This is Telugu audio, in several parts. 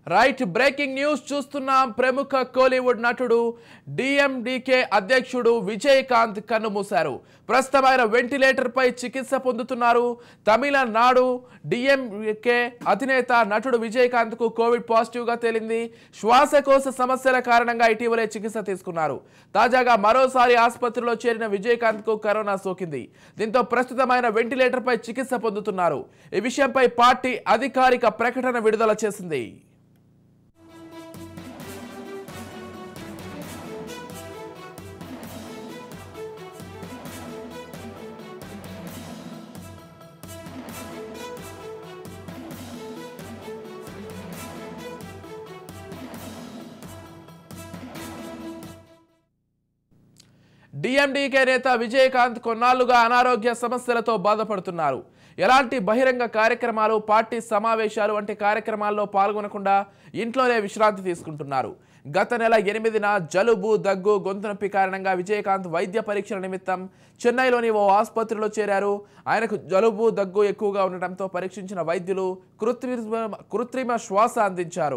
రైట్ బ్రేకింగ్ న్యూస్ చూస్తున్నాం ప్రముఖ కోలీవుడ్ నటుడు డిఎండికే అధ్యక్షుడు విజయకాంత్ కన్నుమూశారు ప్రస్తుతం ఆయన వెంటిలేటర్ పై చికిత్స పొందుతున్నారు తమిళనాడు డిఎంకే అధినేత నటుడు విజయకాంత్ కు కోవిడ్ పాజిటివ్ గా తేలింది శ్వాసకోశ సమస్యల కారణంగా ఇటీవలే చికిత్స తీసుకున్నారు తాజాగా మరోసారి ఆసుపత్రిలో చేరిన విజయకాంత్ కు కరోనా సోకింది దీంతో ప్రస్తుతం ఆయన వెంటిలేటర్ పై చికిత్స పొందుతున్నారు ఈ విషయంపై పార్టీ అధికారిక ప్రకటన విడుదల చేసింది డిఎండికే నేత విజయకాంత్ కొన్నాళ్లుగా అనారోగ్య సమస్యలతో బాధపడుతున్నారు ఎలాంటి బహిరంగ కార్యక్రమాలు పార్టీ సమావేశాలు వంటి కార్యక్రమాల్లో పాల్గొనకుండా ఇంట్లోనే విశ్రాంతి తీసుకుంటున్నారు గత నెల ఎనిమిదిన జలుబు దగ్గు గొంతు నొప్పి కారణంగా విజయకాంత్ వైద్య పరీక్షల నిమిత్తం చెన్నైలోని ఓ ఆసుపత్రిలో చేరారు ఆయనకు జలుబు దగ్గు ఎక్కువగా ఉండటంతో పరీక్షించిన వైద్యులు కృత్రిమ కృత్రిమ శ్వాస అందించారు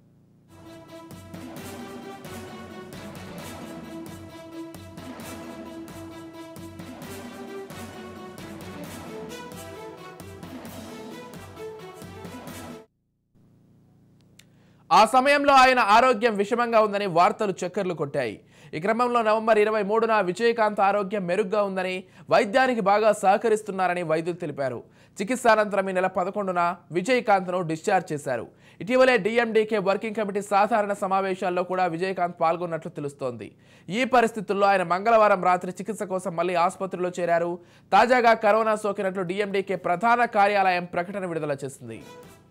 ఆ సమయంలో ఆయన ఆరోగ్యం విషమంగా ఉందని వార్తలు చక్కర్లు కొట్టాయి ఈ క్రమంలో నవంబర్ ఇరవై మూడున విజయకాంత్ ఆరోగ్యం మెరుగ్గా ఉందని వైద్యానికి బాగా సహకరిస్తున్నారని వైద్యులు తెలిపారు చికిత్స అనంతరం ఈ నెల పదకొండున విజయకాంత్ను డిశ్చార్జ్ చేశారు ఇటీవలే డిఎండికే వర్కింగ్ కమిటీ సాధారణ సమావేశాల్లో కూడా విజయకాంత్ పాల్గొన్నట్లు తెలుస్తోంది ఈ పరిస్థితుల్లో ఆయన మంగళవారం రాత్రి చికిత్స కోసం మళ్ళీ ఆసుపత్రిలో చేరారు తాజాగా కరోనా సోకినట్లు డిఎండికే ప్రధాన కార్యాలయం ప్రకటన విడుదల చేసింది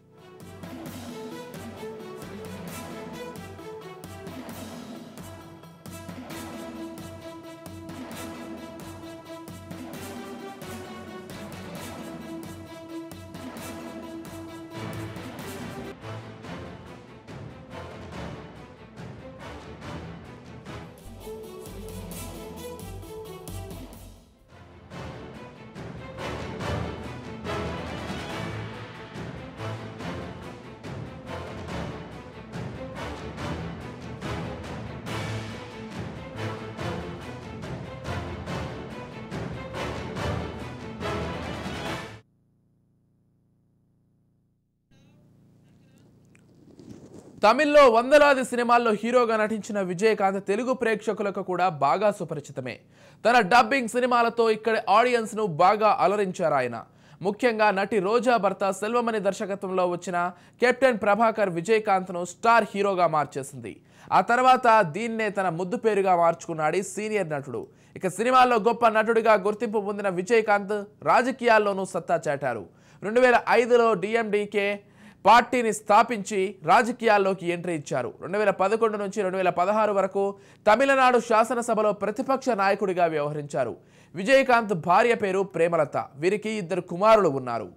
తమిళ్లో వందలాది సినిమాల్లో హీరోగా నటించిన విజయకాంత్ తెలుగు ప్రేక్షకులకు కూడా బాగా సుపరిచితమే తన డబ్బింగ్ సినిమాలతో ఇక్కడి ఆడియన్స్ ను బాగా అలరించారు ఆయన ముఖ్యంగా నటి రోజా భర్త సెల్వమణి దర్శకత్వంలో వచ్చిన కెప్టెన్ ప్రభాకర్ విజయకాంత్ను స్టార్ హీరోగా మార్చేసింది ఆ తర్వాత దీన్నే తన ముద్దు పేరుగా మార్చుకున్నాడు ఈ సీనియర్ నటుడు ఇక సినిమాల్లో గొప్ప నటుడిగా గుర్తింపు పొందిన విజయకాంత్ రాజకీయాల్లోనూ సత్తా చాటారు రెండు వేల ఐదులో డిఎండికే పార్టీని స్థాపించి రాజకీయాల్లోకి ఎంట్రీ ఇచ్చారు రెండు వేల పదకొండు నుంచి రెండు వేల పదహారు వరకు తమిళనాడు శాసనసభలో ప్రతిపక్ష నాయకుడిగా వ్యవహరించారు విజయకాంత్ భార్య పేరు ప్రేమలత వీరికి ఇద్దరు కుమారులు ఉన్నారు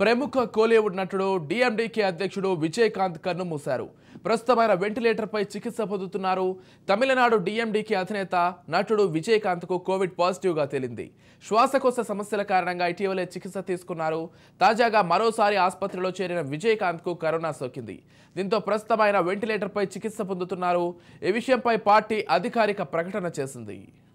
ప్రముఖ కోలీవుడ్ నటుడు డిఎండికే అధ్యక్షుడు విజయకాంత్ కన్ను మూశారు ప్రస్తుతం ఆయన వెంటిలేటర్పై చికిత్స పొందుతున్నారు తమిళనాడు డిఎండికే అధినేత నటుడు విజయకాంత్కు కోవిడ్ పాజిటివ్గా తేలింది శ్వాసకోశ సమస్యల కారణంగా ఇటీవలే చికిత్స తీసుకున్నారు తాజాగా మరోసారి ఆసుపత్రిలో చేరిన విజయకాంత్కు కరోనా సోకింది దీంతో ప్రస్తుతం ఆయన వెంటిలేటర్పై చికిత్స పొందుతున్నారు ఈ విషయంపై పార్టీ అధికారిక ప్రకటన చేసింది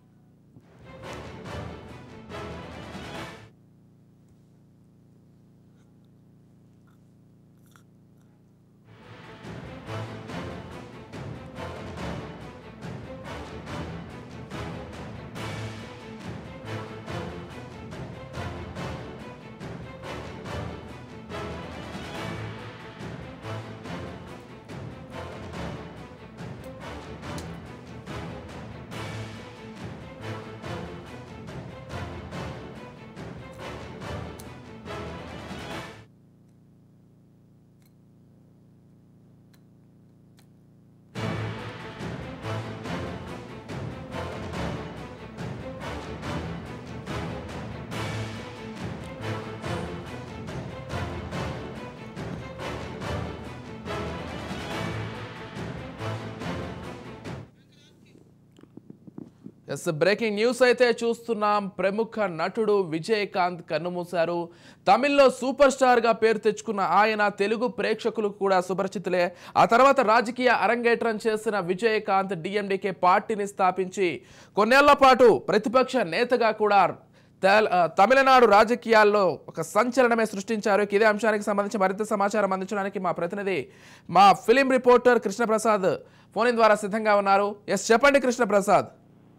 ఎస్ బ్రేకింగ్ న్యూస్ అయితే చూస్తున్నాం ప్రముఖ నటుడు విజయకాంత్ కన్నుమూశారు తమిళ్లో సూపర్ స్టార్ గా పేరు తెచ్చుకున్న ఆయన తెలుగు ప్రేక్షకులకు కూడా సుపరిచితులే ఆ తర్వాత రాజకీయ అరంగేట్రం చేసిన విజయకాంత్ డిఎండికే పార్టీని స్థాపించి కొన్నేళ్ల పాటు ప్రతిపక్ష నేతగా కూడా తెల- ఆ, తమిళనాడు రాజకీయాల్లో ఒక సంచలనమే సృష్టించారు ఇక ఇదే అంశానికి సంబంధించి మరింత సమాచారం అందించడానికి మా ప్రతినిధి మా film reporter Krishnaprasad phone in ద్వారా సిద్ధంగా ఉన్నారు ఎస్ చెప్పండి కృష్ణప్రసాద్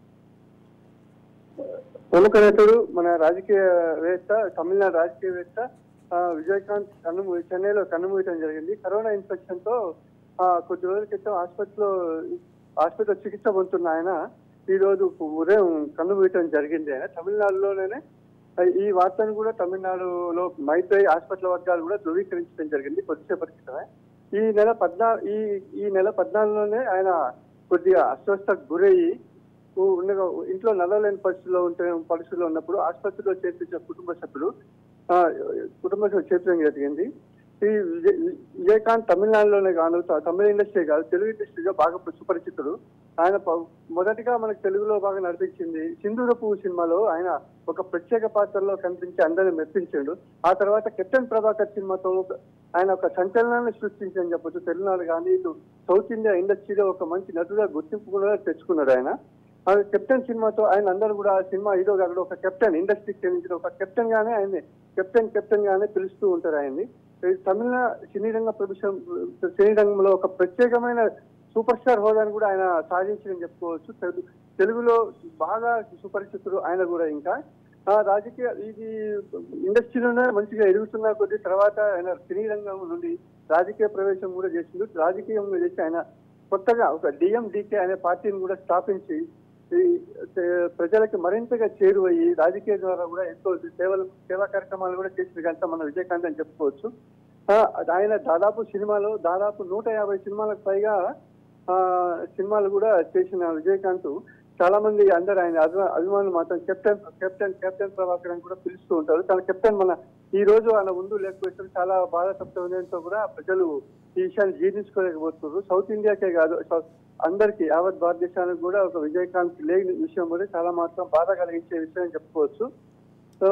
ప్రముఖ నటుడు మన రాజకీయవేత్త తమిళనాడు రాజకీయవేత్త ఆ, విజయకాంత్ కన్ను చెన్నైలో కన్నుమూయటం జరిగింది కరోనా ఇన్ఫెక్షన్ తో ఆ, కొద్ది రోజుల క్రితం ఆసుపత్రిలో ఆసుపత్రిలో చికిత్స పొందుతున్న ఆయన ఈ రోజు ఉదయం కన్ను మూయటం జరిగింది ఆయన తమిళనాడులోనే ఆ, ఈ వార్తను కూడా తమిళనాడులో మైత్రి హాస్పిటల్ వర్గాలు కూడా ధృవీకరించడం జరిగింది కొద్దిసేపటి క్రితమే ఈ నెల పద్నా ఈ ఈ నెల పద్నాలుగులోనే ఆయన కొద్దిగా అస్వస్థకు గురయ్యి ఉ- ఉండగా ఇంట్లో నడవలేని పరిస్థితిలో ఉంటే పరిస్థితిలో ఉన్నప్పుడు ఆసుపత్రిలో చేర్పించిన కుటుంబ సభ్యులు ఆ, కుటుంబ సభ్యులు చేర్చడం జరిగింది ఈ విజయ్ విజయకాంత్ తమిళనాడులోనే కాదు త- తమిళ ఇండస్ట్రీ కాదు తెలుగు ఇండస్ట్రీగా బాగా సుపరిచితుడు ఆయన ప- మొదటిగా మనకు తెలుగులో బాగా నడిపించింది సింధూర పువ్వు సినిమాలో ఆయన ఒక ప్రత్యేక పాత్రలో కనిపించి అందరిని మెప్పించాడు ఆ తర్వాత కెప్టెన్ ప్రభాకర్ సినిమాతో ఒక- ఆయన ఒక సంచలనాన్ని సృష్టించని చెప్పొచ్చు తెలుగునాడు కానీ ఇటు సౌత్ ఇండియా ఇండస్ట్రీలో ఒక మంచి నటుగా గుర్తింపు కూడా తెచ్చుకున్నాడు ఆయన ఆ కెప్టెన్ సినిమాతో ఆయన అందరూ కూడా ఆ సినిమా హీరో కాకుండా ఒక కెప్టెన్ ఇండస్ట్రీకి చెందించిన ఒక కెప్టెన్ గానే ఆయన్ని కెప్టెన్ కెప్టెన్ గానే పిలుస్తూ ఉంటారు ఆయన్ని ఈ తమిళ సినీ రంగ ప్రవేశం సినీ రంగంలో ఒక ప్రత్యేకమైన సూపర్ స్టార్ హోదాను కూడా ఆయన సాధించని చెప్పుకోవచ్చు తెలు- తెలుగులో బాగా సుపరిచితుడు ఆయన కూడా ఇంకా ఆ రాజకీయ ఇది ఇండస్ట్రీలోనే మంచిగా ఎదుగుతున్న కొద్ది తర్వాత ఆయన సినీ రంగం నుండి రాజకీయ ప్రవేశం కూడా చేసిండు రాజకీయంలో చేసి ఆయన కొత్తగా ఒక డిఎండికే అనే పార్టీని కూడా స్థాపించి ఈ ఏ, ప్రజలకి మరింతగా చేరువయ్యి రాజకీయ ద్వారా కూడా ఎంతో సేవలు సేవా కార్యక్రమాలు కూడా చేసిన గంట మన విజయకాంత్ అని చెప్పుకోవచ్చు ఆ, ఆయన దాదాపు సినిమాలో దాదాపు నూట యాభై సినిమాలకు పైగా ఆ సినిమాలు కూడా చేసిన విజయకాంత్ చాలా మంది అందరు ఆయన అభిమా- అభిమానులు మాత్రం కెప్టెన్ కెప్టెన్ కెప్టెన్ ప్రభాకర్ అని కూడా పిలుస్తూ ఉంటారు తన కెప్టెన్ మన ఈ రోజు ఆయన ముందు లేకపోతే చాలా బాధ తప్పడంతో కూడా ప్రజలు ఈ విషయాన్ని జీర్ణించుకోలేకపోతున్నారు సౌత్ ఇండియాకే కాదు సౌ- అందరికీ యావత్ భారతదేశానికి కూడా ఒక విజయకాంత్ లేని విషయం కూడా చాలా మాత్రం బాధ కలిగించే విషయం అని చెప్పుకోవచ్చు సో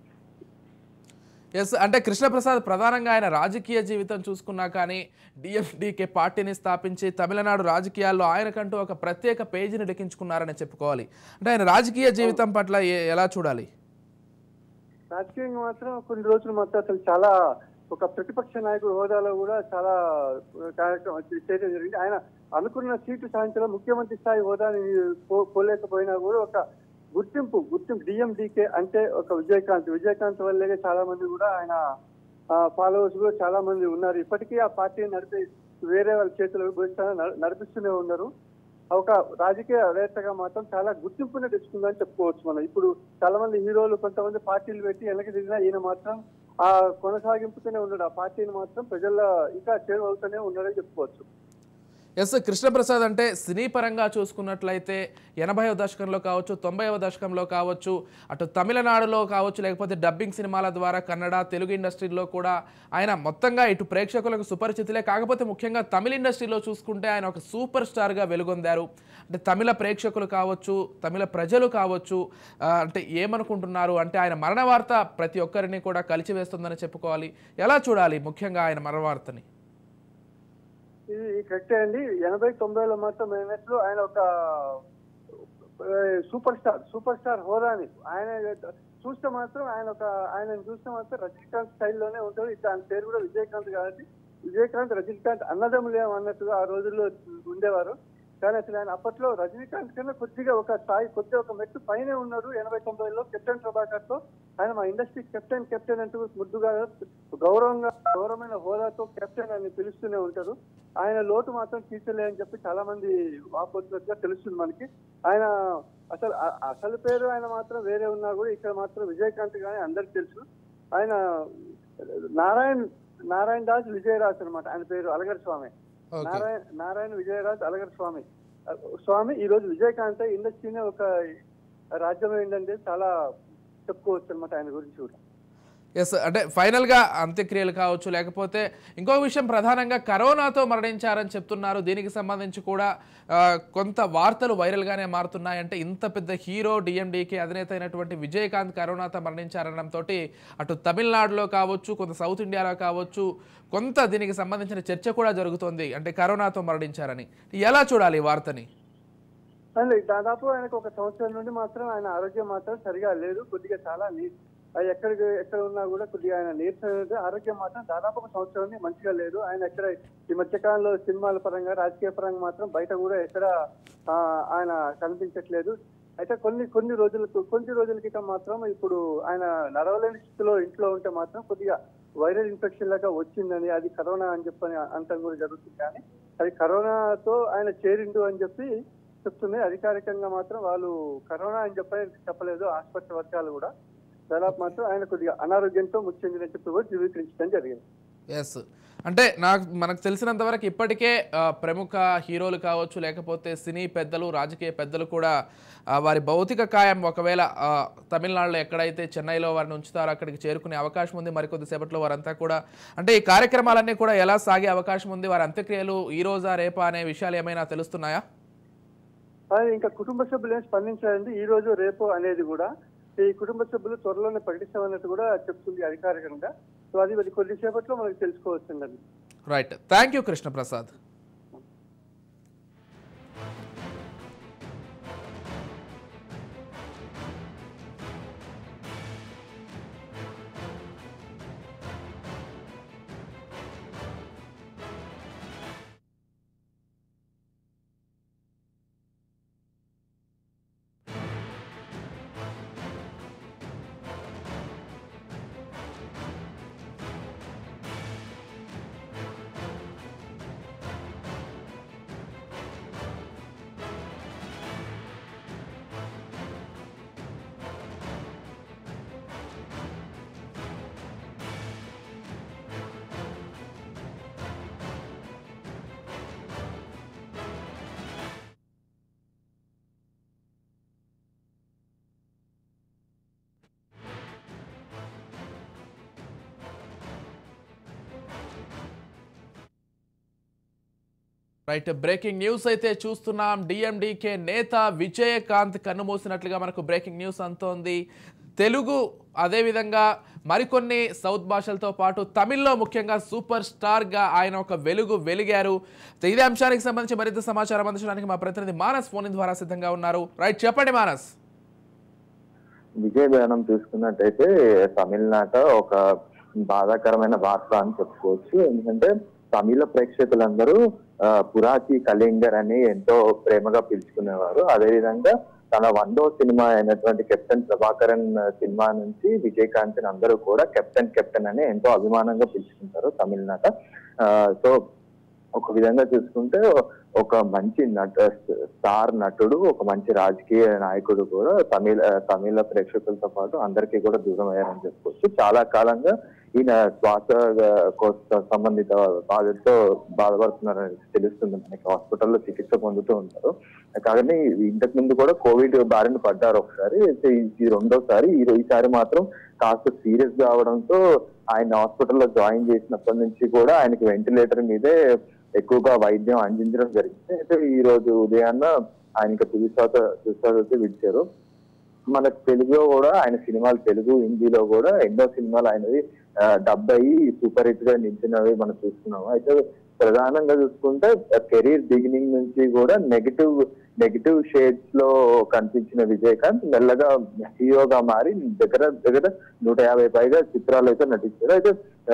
ఎస్ అంటే కృష్ణప్రసాద్ ప్రధానంగా ఆయన రాజకీయ జీవితం చూసుకున్నా కానీ డిఎఫ్డికే పార్టీని స్థాపించి తమిళనాడు రాజకీయాల్లో ఆయనకంటూ ఒక ప్రత్యేక పేజీని లిఖించుకున్నారని చెప్పుకోవాలి అంటే ఆయన రాజకీయ జీవితం పట్ల ఏ- ఎలా చూడాలి రాజకీయంగా మాత్రం కొన్ని రోజులు మాత్రం అసలు చాలా ఒక ప్రతిపక్ష నాయకుడు హోదాలో కూడా చాలా కార్యక్రమం చేయడం జరిగింది ఆయన అనుకున్న సీటు సాధించడం ముఖ్యమంత్రి స్థాయి హోదాని పో- పోలేకపోయినా కూడా ఒక గుర్తింపు గుర్తింపు డిఎండికే అంటే ఒక విజయకాంత్ విజయకాంత్ వల్లే చాలా మంది కూడా ఆయన ఫాలోవర్స్ కూడా చాలా మంది ఉన్నారు ఇప్పటికీ ఆ పార్టీని నడిపి వేరే వాళ్ళ చేతులు పోయిస్తానని నడ- నడిపిస్తూనే ఉన్నారు ఒక రాజకీయ వేత్తగా మాత్రం చాలా గుర్తింపునే తెచ్చుకుందని చెప్పుకోవచ్చు మనం ఇప్పుడు చాలా మంది హీరోలు కొంతమంది పార్టీలు పెట్టి వెనక్కి దిగినా ఈయన మాత్రం ఆ కొనసాగింపుతూనే ఉన్నాడు ఆ పార్టీని మాత్రం ప్రజల్లో ఇంకా చేరువవుతూనే ఉన్నాడని చెప్పుకోవచ్చు ఎస్ కృష్ణప్రసాద్ అంటే సినీ పరంగా చూసుకున్నట్లయితే ఎనభైవ దశకంలో కావచ్చు తొంభైవ దశకంలో కావచ్చు అటు తమిళనాడులో కావచ్చు లేకపోతే డబ్బింగ్ సినిమాల ద్వారా కన్నడ తెలుగు ఇండస్ట్రీలో కూడా ఆయన మొత్తంగా ఇటు ప్రేక్షకులకు సుపరిచితులే కాకపోతే ముఖ్యంగా తమిళ ఇండస్ట్రీలో చూసుకుంటే ఆయన ఒక సూపర్ స్టార్గా వెలుగొందారు అంటే తమిళ ప్రేక్షకులు కావచ్చు తమిళ ప్రజలు కావచ్చు ఆ, అంటే ఏమనుకుంటున్నారు అంటే ఆయన మరణ వార్త ప్రతి ఒక్కరిని కూడా కలిచివేస్తుందని చెప్పుకోవాలి ఎలా చూడాలి ముఖ్యంగా ఆయన మరణ వార్తని ఇది కరెక్టే అండి ఎనభై తొంభైలో మాత్రం అయినట్లు ఆయన ఒక ఆ, సూపర్ స్టార్ సూపర్ స్టార్ హోదాని ఆయన చూస్తే మాత్రం ఆయన ఒక ఆయన చూస్తే మాత్రం రజనీకాంత్ స్టైల్లోనే ఉంటాడు ఇట్లా ఆయన పేరు కూడా విజయకాంత్ కాబట్టి విజయకాంత్ రజనీకాంత్ అన్నదమ్ములేం అన్నట్టుగా ఆ రోజుల్లో ఉండేవారు కానీ అసలు ఆయన అప్పట్లో రజనీకాంత్ కన్నా కొద్దిగా ఒక స్థాయి కొద్దిగా ఒక మెట్టు పైనే ఉన్నారు ఎనభై తొంభైలో కెప్టెన్ ప్రభాకర్ తో ఆయన మా ఇండస్ట్రీ కెప్టెన్ కెప్టెన్ అంటూ ముద్దుగా గౌరవంగా గౌరవమైన హోదాతో కెప్టెన్ అని పిలుస్తూనే ఉంటారు ఆయన లోటు మాత్రం తీర్చలే అని చెప్పి చాలా మంది వాపోతున్నట్టుగా తెలుస్తుంది మనకి ఆయన అసలు అ- అసలు పేరు ఆయన మాత్రం వేరే ఉన్నా కూడా ఇక్కడ మాత్రం విజయకాంత్ గానీ అందరికి తెలుసు ఆయన నారాయణ్ నారాయణ దాస్ విజయరాజ్ అనమాట ఆయన పేరు అలగర్ స్వామి ఓకే నారాయణ నారాయణ విజయరాజ్ అలగర్ స్వామి ఆ, స్వామి ఈ రోజు విజయకాంత్ ఇండస్ట్రీనే ఒక రాజ్యం ఏంటంటే చాలా చెప్పుకోవచ్చు అనమాట ఆయన గురించి కూడా ఎస్ అంటే ఫైనల్గా అంత్యక్రియలు కావచ్చు లేకపోతే ఇంకో విషయం ప్రధానంగా కరోనాతో మరణించారని చెప్తున్నారు దీనికి సంబంధించి కూడా ఆ, కొంత వార్తలు వైరల్గానే మారుతున్నాయి అంటే ఇంత పెద్ద హీరో డిఎండికి అధినేత అయినటువంటి విజయకాంత్ కరోనాతో మరణించారనడంతో అటు తమిళనాడులో కావచ్చు కొంత సౌత్ ఇండియాలో కావచ్చు కొంత దీనికి సంబంధించిన చర్చ కూడా జరుగుతోంది అంటే కరోనాతో మరణించారని ఎలా చూడాలి ఈ వార్తని అండ్ దాదాపు ఆయనకు ఒక సంవత్సరం నుండి మాత్రం ఆయన ఆరోగ్యం మాత్రం సరిగా లేదు కొద్దిగా చాలా నీ- ఆ ఎక్కడికి ఎక్కడ ఉన్నా కూడా కొద్దిగా ఆయన నీరసం ఉంది. ఆరోగ్యం మాత్రం దాదాపు ఒక సంవత్సరం నుండి మంచిగా లేదు ఆయన ఎక్కడ ఈ మధ్యకాలంలో సినిమాల పరంగా రాజకీయ పరంగా మాత్రం బయట కూడా ఎక్కడ ఆ, ఆయన కనిపించట్లేదు అయితే కొన్ని కొన్ని రోజులకు కొన్ని రోజుల క్రితం మాత్రం ఇప్పుడు ఆయన నడవలేని స్థితిలో ఇంట్లో ఉంటే మాత్రం కొద్దిగా వైరల్ ఇన్ఫెక్షన్ లాగా వచ్చిందని అది కరోనా అని చెప్పని అంతం కూడా జరుగుతుంది కానీ అది కరోనాతో ఆయన చేరిండు అని చెప్పి చెప్తున్నాయి అధికారికంగా మాత్రం వాళ్ళు కరోనా అని చెప్పని చెప్పలేదు ఆసుపత్రి వర్గాలు కూడా దాదాపు మాత్రం ఆయన కొద్దిగా అనారోగ్యంతో మృతి చెందినని చెప్పి కూడా ధృవీకరించడం జరిగింది ఎస్ అంటే నాకు మనకు తెలిసినంత వరకు ఇప్పటికే ఆ, ప్రముఖ హీరోలు కావచ్చు లేకపోతే సినీ పెద్దలు రాజకీయ పెద్దలు కూడా ఆ, వారి భౌతిక కాయం ఒకవేళ ఆ, తమిళనాడులో ఎక్కడైతే చెన్నైలో వారిని ఉంచుతారో అక్కడికి చేరుకునే అవకాశం ఉంది మరికొద్ది సేపట్లో వారంతా కూడా అంటే ఈ కార్యక్రమాలన్నీ కూడా ఎలా సాగే అవకాశం ఉంది వారి అంత్యక్రియలు ఈ రోజా రేపా అనే విషయాలు ఏమైనా తెలుస్తున్నాయా కానీ ఇంకా కుటుంబ సభ్యులు ఏం స్పందించారండి ఈ రోజు రేపు అనేది కూడా ఈ కుటుంబ సభ్యులు త్వరలోనే ప్రకటిస్తామన్నట్టు కూడా చెప్తుంది అధికారికంగా సో అది అది కొద్దిసేపట్లో మనకు తెలుసుకోవచ్చుందండి right thank you Krishnaprasad right breaking news అయితే చూస్తున్నాం డిఎండికే నేత విజయకాంత్ కన్నుమూసినట్లుగా మనకు బ్రేకింగ్ న్యూస్ అంతోంది తెలుగు అదేవిధంగా మరికొన్ని సౌత్ భాషలతో పాటు తమిళ్లో ముఖ్యంగా సూపర్ స్టార్గా ఆయన ఒక వెలుగు వెలిగారు ఇదే అంశానికి సంబంధించి మరింత సమాచారం అందించడానికి మా ప్రతినిధి మానస్ ఫోన్ ద్వారా సిద్ధంగా ఉన్నారు రైట్ చెప్పండి మానస్ విజయనగరం చూసుకున్నట్టయితే తమిళనాట ఒక బాధాకరమైన వార్త అని చెప్పుకోవచ్చు ఎందుకంటే తమిళ ప్రేక్షకులందరూ ఆ, పురాచి కళింగర్ అని ఎంతో ప్రేమగా పిలుచుకునేవారు అదేవిధంగా తన వందో సినిమా అయినటువంటి కెప్టెన్ ప్రభాకరన్ సినిమా నుంచి విజయకాంత్ అందరూ కూడా కెప్టెన్ కెప్టెన్ అని ఎంతో అభిమానంగా పిలుచుకుంటారు తమిళనాట ఆ, సో ఒక విధంగా చూసుకుంటే ఒక మంచి నట స్టార్ నటుడు ఒక మంచి రాజకీయ నాయకుడు కూడా తమిళ తమిళ ప్రేక్షకులతో పాటు అందరికీ కూడా దూరం అయ్యారని చెప్పుకోవచ్చు చాలా కాలంగా ఈయన శ్వాస కోశ సంబంధిత బాధతో బాధపడుతున్నారని తెలుస్తుంది మనకి హాస్పిటల్లో చికిత్స పొందుతూ ఉంటారు కానీ ఇంతకు ముందు కూడా కోవిడ్ బారిన పడ్డారు ఒకసారి అయితే ఇది రెండోసారి ఈ ఈసారి మాత్రం కాస్త సీరియస్ గా అవడంతో ఆయన హాస్పిటల్లో జాయిన్ చేసినప్పటి నుంచి కూడా ఆయనకి వెంటిలేటర్ మీదే ఎక్కువగా వైద్యం అందించడం జరిగింది అయితే ఈ రోజు ఉదయాన్న ఆయనకి తుదిశ్వాస తుదిశ్వాస విడిచారు మన తెలుగులో కూడా ఆయన సినిమాలు తెలుగు హిందీలో కూడా ఎన్నో సినిమాలు ఆయనవి ఆ, డబ్ అయ్యి సూపర్ హిట్ గా నిలిచినవి మనం చూస్తున్నాము అయితే ప్రధానంగా చూసుకుంటే కెరీర్ బిగినింగ్ నుంచి కూడా నెగిటివ్ నెగిటివ్ షేడ్స్ లో కనిపించిన విజయకాంత్ మెల్లగా హీరోగా మారి దగ్గర దగ్గర నూట యాభై పైగా చిత్రాలు అయితే నటించారు అయితే ఆ,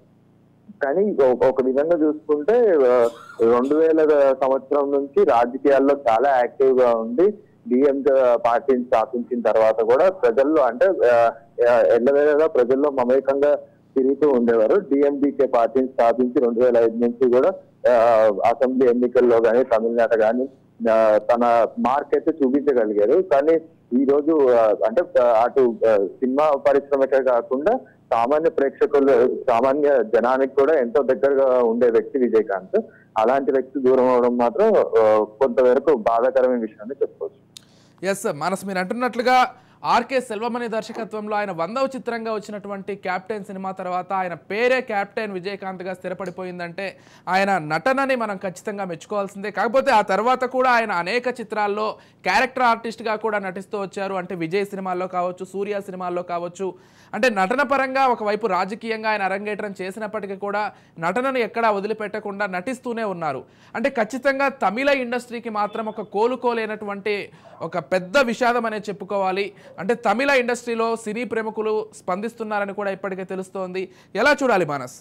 కానీ ఒక- ఒక విధంగా చూసుకుంటే ఆ, రెండు వేల సంవత్సరం నుంచి రాజకీయాల్లో చాలా యాక్టివ్ గా ఉండి డిఎం పార్టీని స్థాపించిన తర్వాత కూడా ప్రజల్లో అంటే ఆ, ఆ, ఎల్లవేళగా ప్రజల్లో మమేకంగా తిరుగుతూ ఉండేవారు డిఎండికే పార్టీని స్థాపించి రెండు వేల ఐదు నుంచి కూడా ఆ, అసెంబ్లీ ఎన్నికల్లో కానీ తమిళనాట కానీ ఆ, తన మార్క్ అయితే చూపించగలిగారు కానీ ఈ రోజు ఆ, అంటే ఆ, అటు ఆ, సినిమా పరిశ్రమకే కాకుండా సామాన్య ప్రేక్షకులు సామాన్య జనానికి కూడా ఎంతో దగ్గరగా ఉండే వ్యక్తి విజయకాంత్ అలాంటి వ్యక్తి దూరం అవడం మాత్రం ఆ, కొంతవరకు బాధాకరమైన విషయాన్ని చెప్పుకోవచ్చు ఎస్ మనసు మీరు అంటున్నట్లుగా ఆర్కే సెల్వమణి దర్శకత్వంలో ఆయన వందవ చిత్రంగా వచ్చినటువంటి క్యాప్టెన్ సినిమా తర్వాత ఆయన పేరే క్యాప్టెన్ విజయకాంత్గా స్థిరపడిపోయిందంటే ఆయన నటనని మనం ఖచ్చితంగా మెచ్చుకోవాల్సిందే కాకపోతే ఆ తర్వాత కూడా ఆయన అనేక చిత్రాల్లో క్యారెక్టర్ ఆర్టిస్ట్గా కూడా నటిస్తూ వచ్చారు అంటే విజయ్ సినిమాల్లో కావచ్చు సూర్య సినిమాల్లో కావచ్చు అంటే నటన పరంగా ఒకవైపు రాజకీయంగా ఆయన అరంగేట్రం చేసినప్పటికీ కూడా నటనను ఎక్కడా వదిలిపెట్టకుండా నటిస్తూనే ఉన్నారు అంటే ఖచ్చితంగా తమిళ ఇండస్ట్రీకి మాత్రం ఒక కోలుకోలేనటువంటి ఒక పెద్ద విషాదం అనేది చెప్పుకోవాలి అంటే తమిళ ఇండస్ట్రీలో సినీ ప్రముఖులు స్పందిస్తున్నారని కూడా ఇప్పటికే తెలుస్తోంది ఎలా చూడాలి మానస్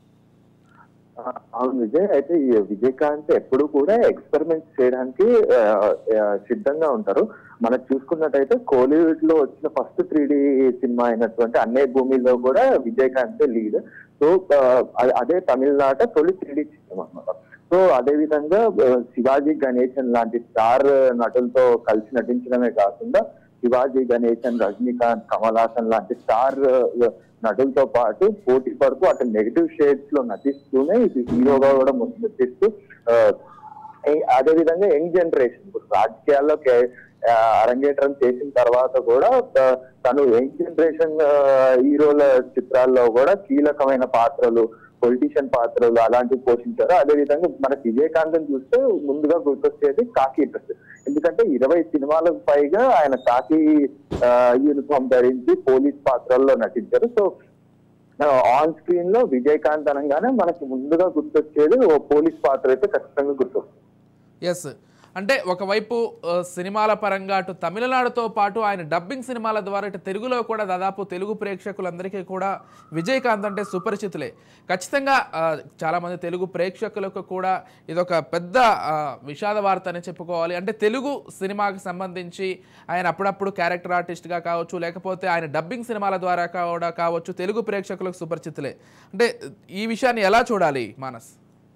ఆ, అవును విజయ్ అయితే ఈ విజయకాంత్ ఎప్పుడు కూడా ఎక్స్పెరిమెంట్స్ చేయడానికి ఆ, ఆ, సిద్ధంగా ఉంటారు మనం చూసుకున్నట్టయితే కోలీవుడ్ లో వచ్చిన ఫస్ట్ త్రీ సినిమా అయినటువంటి అన్నే భూమిలో కూడా విజయకాంత్ లీడ్ సో ఆ, అ- అదే తమిళనాట తొలి త్రీ చిత్రం అన్నమాట సో అదే విధంగా ఆ, శివాజీ గణేశన్ లాంటి స్టార్ నటులతో కలిసి నటించడమే కాకుండా శివాజీ గణేశన్ రజనీకాంత్ కమల్ హాసన్ లాంటి స్టార్ ఆ, నటులతో పాటు పోటీ పడుతూ అటు నెగిటివ్ షేడ్స్ లో నటిస్తూనే ఇది హీరోగా కూడా ముందు నటిస్తూ ఆ, ఏ- అదే విధంగా యంగ్ జనరేషన్ ఇప్పుడు రాజకీయాల్లో కే- ఆ, అరంగేట్రం చేసిన తర్వాత కూడా ఆ, తను యంగ్ జనరేషన్ హీరోల చిత్రాల్లో కూడా కీలకమైన పాత్రలు పొలిటీషియన్ పాత్రలు అలాంటివి పోషించారు అదే విధంగా మనకి విజయకాంత్ చూస్తే ముందుగా గుర్తొచ్చేది కాకి డ్రెస్ ఎందుకంటే ఇరవై సినిమాలకు పైగా ఆయన కాకి యూనిఫామ్ ధరించి పోలీస్ పాత్రల్లో నటించారు సో ఆన్ స్క్రీన్ లో విజయకాంత్ అనగానే మనకి ముందుగా గుర్తొచ్చేది ఓ పోలీస్ పాత్ర అయితే ఖచ్చితంగా గుర్తొస్తుంది ఎస్ అంటే ఒకవైపు ఆ, సినిమాల పరంగా అటు తమిళనాడుతో పాటు ఆయన డబ్బింగ్ సినిమాల ద్వారా ఇటు తెలుగులో కూడా దాదాపు తెలుగు ప్రేక్షకులందరికీ కూడా విజయకాంత్ అంటే సుపరిచితులే ఖచ్చితంగా ఆ, చాలామంది తెలుగు ప్రేక్షకులకు కూడా ఇదొక పెద్ద ఆ, విషాద వార్త అని చెప్పుకోవాలి అంటే తెలుగు సినిమాకి సంబంధించి ఆయన అప్పుడప్పుడు క్యారెక్టర్ ఆర్టిస్ట్గా కావచ్చు లేకపోతే ఆయన డబ్బింగ్ సినిమాల ద్వారా కూడా కావచ్చు తెలుగు ప్రేక్షకులకు సుపరిచితులే అంటే ఈ విషయాన్ని ఎలా చూడాలి మానస్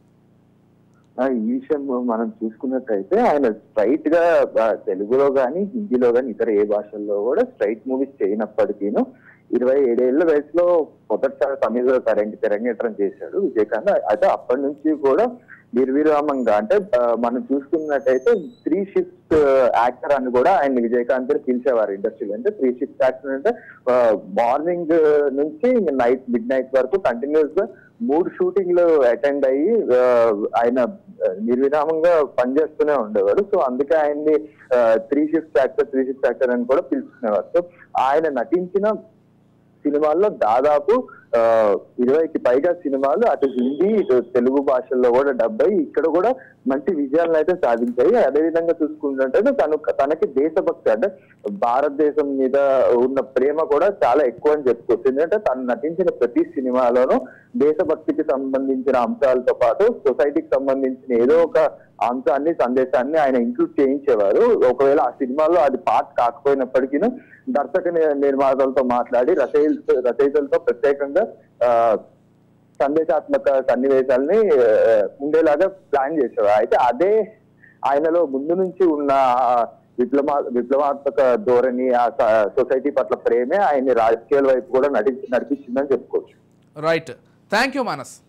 ఆ, ఈ విషయం మనం చూసుకున్నట్టయితే ఆయన స్ట్రైట్ గా ఆ, తెలుగులో గానీ హిందీలో గానీ ఇతర ఏ భాషల్లో కూడా స్ట్రైట్ మూవీస్ చేయనప్పటికీను ఇరవై ఏడేళ్ల వయసులో మొదటిసారి తమిళ తెరంగ తెరంగేట్రం చేశాడు విజయకాంత్ అయితే అప్పటి నుంచి కూడా నిర్విరామంగా అంటే ఆ, మనం చూసుకున్నట్టయితే త్రీ షిఫ్ట్ యాక్టర్ అని కూడా ఆయన విజయకాంత్ ని పిలిచేవారు ఇండస్ట్రీలో అంటే త్రీ షిఫ్ట్ యాక్టర్ అంటే మార్నింగ్ నుంచి నైట్ మిడ్ నైట్ వరకు కంటిన్యూస్ గా మూడు షూటింగ్లు అటెండ్ అయ్యి ఆ, ఆయన ఆ, నిర్విరామంగా పనిచేస్తూనే ఉండేవాడు సో అందుకే ఆయన్ని three shift actor three shift actor అని కూడా పిలుచుకునేవారు సో ఆయన నటించిన సినిమాల్లో దాదాపు ఆ, ఇరవైకి పైగా సినిమాలు అటు హిందీ ఇటు తెలుగు భాషల్లో కూడా డెబ్బై ఇక్కడ కూడా మంచి విజయాలను అయితే సాధించాయి అదే విధంగా చూసుకుంటుంటే తను తనకి దేశభక్తి అంటే భారతదేశం మీద ఉన్న ప్రేమ కూడా చాలా ఎక్కువ అని చెప్పుకోవచ్చు ఎందుకంటే తను నటించిన ప్రతి సినిమాలోనూ దేశభక్తికి సంబంధించిన అంశాలతో పాటు సొసైటీకి సంబంధించిన ఏదో ఒక అంశాన్ని సందేశాన్ని ఆయన ఇంక్లూడ్ చేయించేవారు ఒకవేళ ఆ సినిమాలో అది పార్ట్ కాకపోయినప్పటికీ దర్శక ని- నిర్మాతలతో మాట్లాడి రచయిత రచయితలతో ప్రత్యేకంగా ఆ, సందేశాత్మక సన్నివేశాల్ని ఆ, ఉండేలాగా ప్లాన్ చేశారు అయితే అదే ఆయనలో ముందు నుంచి ఉన్న ఆ విప్లవా విప్లవాత్మక ధోరణి ఆ స- సొసైటీ పట్ల ప్రేమే ఆయన్ని రాజకీయాల వైపు కూడా నడి నడిపించిందని చెప్పుకోవచ్చు రైట్ థ్యాంక్ యూ మానస్